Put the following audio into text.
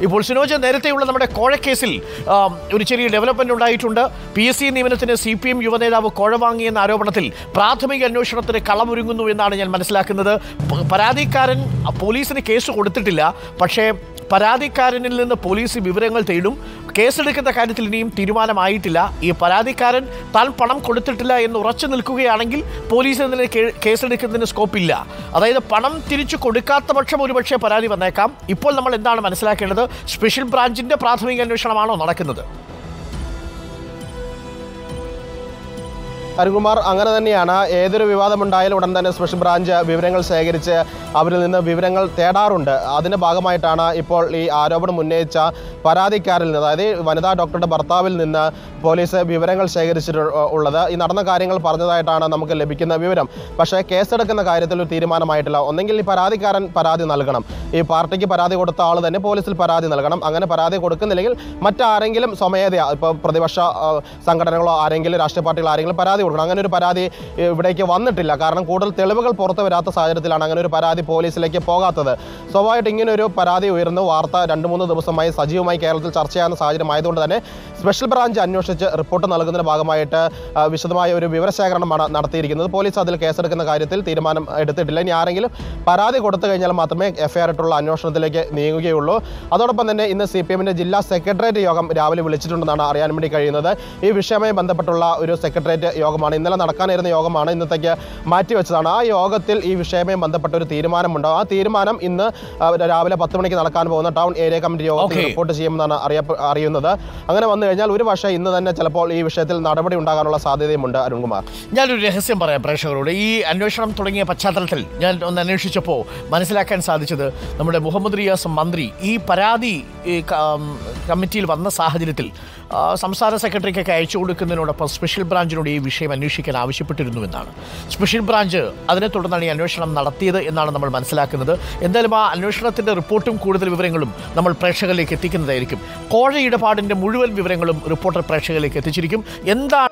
ഇപ്പോൾ സിനോജ് നേരത്തെയുള്ള നമ്മുടെ കോഴക്കേസിൽ ആം, ഒരു ചെറിയ ഡെവലപ്മെന്റ് ഉണ്ടായിട്ടുണ്ട് പി എസ് സി നിയമനത്തിന് സി പി എം യുവനേതാവ് കോഴ വാങ്ങിയെന്ന ആരോപണത്തിൽ പ്രാഥമിക അന്വേഷണത്തിന് കളമൊരുങ്ങുന്നു എന്നാണ് ഞാൻ മനസ്സിലാക്കുന്നത് പ- പരാതിക്കാരൻ അ, പോലീസിന് കേസ് കൊടുത്തിട്ടില്ല പക്ഷേ പരാതിക്കാരനിൽ നിന്ന് പോലീസ് വിവരങ്ങൾ തേടും കേസെടുക്കുന്ന കാര്യത്തിൽ ഇനിയും തീരുമാനമായിട്ടില്ല ഈ പരാതിക്കാരൻ താൻ പണം കൊടുത്തിട്ടില്ല എന്ന് ഉറച്ചു നിൽക്കുകയാണെങ്കിൽ പോലീസ് ഇതിന് കേ- കേസെടുക്കുന്നതിന് സ്കോപ്പില്ല അതായത് പണം തിരിച്ചു കൊടുക്കാത്ത പക്ഷം ഒരുപക്ഷെ പരാതി വന്നേക്കാം ഇപ്പോൾ നമ്മൾ എന്താണ് മനസ്സിലാക്കേണ്ടത് സ്പെഷ്യൽ ബ്രാഞ്ചിന്റെ പ്രാഥമിക അന്വേഷണമാണോ നടക്കുന്നത് അരുൺകുമാർ അങ്ങനെ തന്നെയാണ് ഏതൊരു വിവാദമുണ്ടായാലും ഉടൻ തന്നെ സ്പെഷ്യൽ ബ്രാഞ്ച് വിവരങ്ങൾ ശേഖരിച്ച് അവരിൽ നിന്ന് വിവരങ്ങൾ തേടാറുണ്ട് അതിൻ്റെ ഭാഗമായിട്ടാണ് ഇപ്പോൾ ഈ ആരോപണം ഉന്നയിച്ച പരാതിക്കാരിൽ നിന്ന് അതായത് വനിതാ ഡോക്ടറുടെ ഭർത്താവിൽ നിന്ന് പോലീസ് വിവരങ്ങൾ ശേഖരിച്ചിട്ടുള്ളത് ഈ നടന്ന കാര്യങ്ങൾ പറഞ്ഞതായിട്ടാണ് നമുക്ക് ലഭിക്കുന്ന വിവരം പക്ഷേ കേസെടുക്കുന്ന കാര്യത്തിൽ ഒരു തീരുമാനമായിട്ടില്ല ഒന്നെങ്കിൽ ഈ പരാതിക്കാരൻ പരാതി നൽകണം ഈ പാർട്ടിക്ക് പരാതി കൊടുത്ത ആൾ തന്നെ പോലീസിൽ പരാതി നൽകണം അങ്ങനെ പരാതി കൊടുക്കുന്നില്ലെങ്കിൽ മറ്റാരെങ്കിലും സ്വമേധയാ ഇപ്പോൾ പ്രതിപക്ഷ ആ, സംഘടനകളോ ആരെങ്കിലും രാഷ്ട്രീയ പാർട്ടികൾ ആരെങ്കിലും പരാതി കൊടുക്കണം അങ്ങനെ ഒരു പരാതി ഏ, ഇവിടേക്ക് വന്നിട്ടില്ല കാരണം കൂടുതൽ തെളിവുകൾ പുറത്തു വരാത്ത സാഹചര്യത്തിലാണ് അങ്ങനെ ഒരു പരാതി പോലീസിലേക്ക് പോകാത്തത് സ്വാഭാവികമായിട്ട് ഇങ്ങനെ ഒരു പരാതി ഉയർന്നു വാർത്ത രണ്ട് മൂന്ന് ദിവസമായി സജീവമായി കേരളത്തിൽ ചർച്ച ചെയ്യുന്ന സാഹചര്യം ആയതുകൊണ്ട് തന്നെ സ്പെഷ്യൽ ബ്രാഞ്ച് അന്വേഷിച്ച് റിപ്പോർട്ട് നൽകുന്നതിന് ഭാഗമായിട്ട് ആ, വിശദമായ ഒരു വിവരശേഖരണമാണ് നടത്തിയിരിക്കുന്നത് പോലീസ് അതിൽ കേസെടുക്കുന്ന കാര്യത്തിൽ തീരുമാനം എടുത്തിട്ടില്ല ഇനി ആരെങ്കിലും പരാതി കൊടുത്തു കഴിഞ്ഞാൽ മാത്രമേ എഫ്ഐആർ ഇട്ടുള്ള അന്വേഷണത്തിലേക്ക് നീങ്ങുകയുള്ളൂ അതോടൊപ്പം തന്നെ ഇന്ന് സി പി എമ്മിൻ്റെ ജില്ലാ സെക്രട്ടേറിയറ്റ് യോഗം രാവിലെ വിളിച്ചിട്ടുണ്ടെന്നാണ് അറിയാൻ വേണ്ടി കഴിയുന്നത് ഈ വിഷയവുമായി ബന്ധപ്പെട്ടുള്ള ഒരു സെക്രട്ടേറിയറ്റ് യോഗമാണ് ഇന്നലെ നടക്കാനിരുന്ന യോഗമാണ് ഇന്നത്തേക്ക് മാറ്റിവെച്ചതാണ് ആ യോഗത്തിൽ ഈ വിഷയവുമായി ബന്ധപ്പെട്ട ഒരു തീരുമാനമുണ്ടാവും ആ തീരുമാനം ഇന്ന് ആ, രാവിലെ പത്ത് മണിക്ക് നടക്കാൻ പോകുന്ന ടൗൺ ഏരിയ കമ്മിറ്റി യോഗത്തിൽ Okay. റിപ്പോർട്ട് ചെയ്യുമെന്നാണ് അറിയപ്പ അറിയുന്നത് അങ്ങനെ വന്നു കഴിഞ്ഞാൽ ഒരു പക്ഷേ ഇന്ന് തന്നെ ചിലപ്പോൾ ഈ വിഷയത്തിൽ നടപടി ഉണ്ടാകാനുള്ള സാധ്യതയുമുണ്ട് അരുൺകുമാർ ഞാനൊരു രഹസ്യം പറയാം പ്രേക്ഷകരോട് ഈ അന്വേഷണം തുടങ്ങിയ പശ്ചാത്തലത്തിൽ ഞാൻ ഒന്ന് അന്വേഷിച്ചപ്പോൾ മനസ്സിലാക്കാൻ സാധിച്ചത് നമ്മുടെ മുഹമ്മദ് റിയാസ് മന്ത്രി ഈ പരാതി ഈ ക- ഉം, കമ്മിറ്റിയിൽ വന്ന സാഹചര്യത്തിൽ ആ, സംസ്ഥാന സെക്രട്ടറിക്കൊക്കെ അയച്ചു കൊടുക്കുന്നതിനോടൊപ്പം സ്പെഷ്യൽ ബ്രാഞ്ചിനോട് ഈ വിഷയം അന്വേഷിക്കാൻ ആവശ്യപ്പെട്ടിരുന്നു എന്നാണ് സ്പെഷ്യൽ ബ്രാഞ്ച് അതിനെ തുടർന്നാണ് ഈ അന്വേഷണം നടത്തിയത് എന്നാണ് നമ്മൾ മനസ്സിലാക്കുന്നത് എന്തായാലും ആ അന്വേഷണത്തിന്റെ റിപ്പോർട്ടും കൂടുതൽ വിവരങ്ങളും നമ്മൾ പ്രേക്ഷകരിലേക്ക് എത്തിക്കുന്നതായിരിക്കും കോഴ ഇടപാടിന്റെ മുഴുവൻ വിവരങ്ങളും റിപ്പോർട്ടർ പ്രേക്ഷകരിലേക്ക് എത്തിച്ചിരിക്കും എന്താണ്